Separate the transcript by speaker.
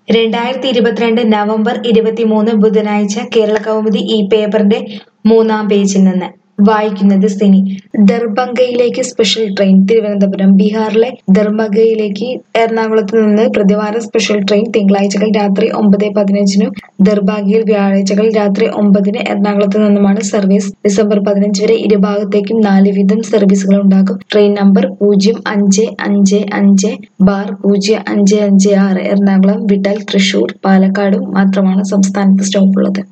Speaker 1: രണ്ടായിരത്തി ഇരുപത്തിരണ്ട് നവംബർ ഇരുപത്തിമൂന്ന് ബുധനാഴ്ച കേരള കൗമുദി ഈ പേപ്പറിന്റെ മൂന്നാം പേജിൽ നിന്ന് വായിക്കുന്നത് സിനി ദർഭംഗയിലേക്ക് സ്പെഷ്യൽ ട്രെയിൻ തിരുവനന്തപുരം ബീഹാറിലെ ദർഭംഗയിലേക്ക് എറണാകുളത്ത് നിന്ന് പ്രതിവാര സ്പെഷ്യൽ ട്രെയിൻ തിങ്കളാഴ്ചകൾ രാത്രി ഒമ്പത് പതിനഞ്ചിനും ദർഭാംഗയിൽ വ്യാഴാഴ്ചകൾ രാത്രി ഒമ്പതിന് എറണാകുളത്ത് നിന്നുമാണ് സർവീസ് ഡിസംബർ പതിനഞ്ച് വരെ ഇരുഭാഗത്തേക്കും നാല് വീതം സർവീസുകൾ ഉണ്ടാകും ട്രെയിൻ നമ്പർ പൂജ്യം അഞ്ച് അഞ്ച് അഞ്ച് ബാർ പൂജ്യം അഞ്ച് അഞ്ച് ആറ് എറണാകുളം വിട്ടാൽ തൃശൂർ പാലക്കാടും മാത്രമാണ് സംസ്ഥാനത്ത് സ്റ്റോപ്പുള്ളത്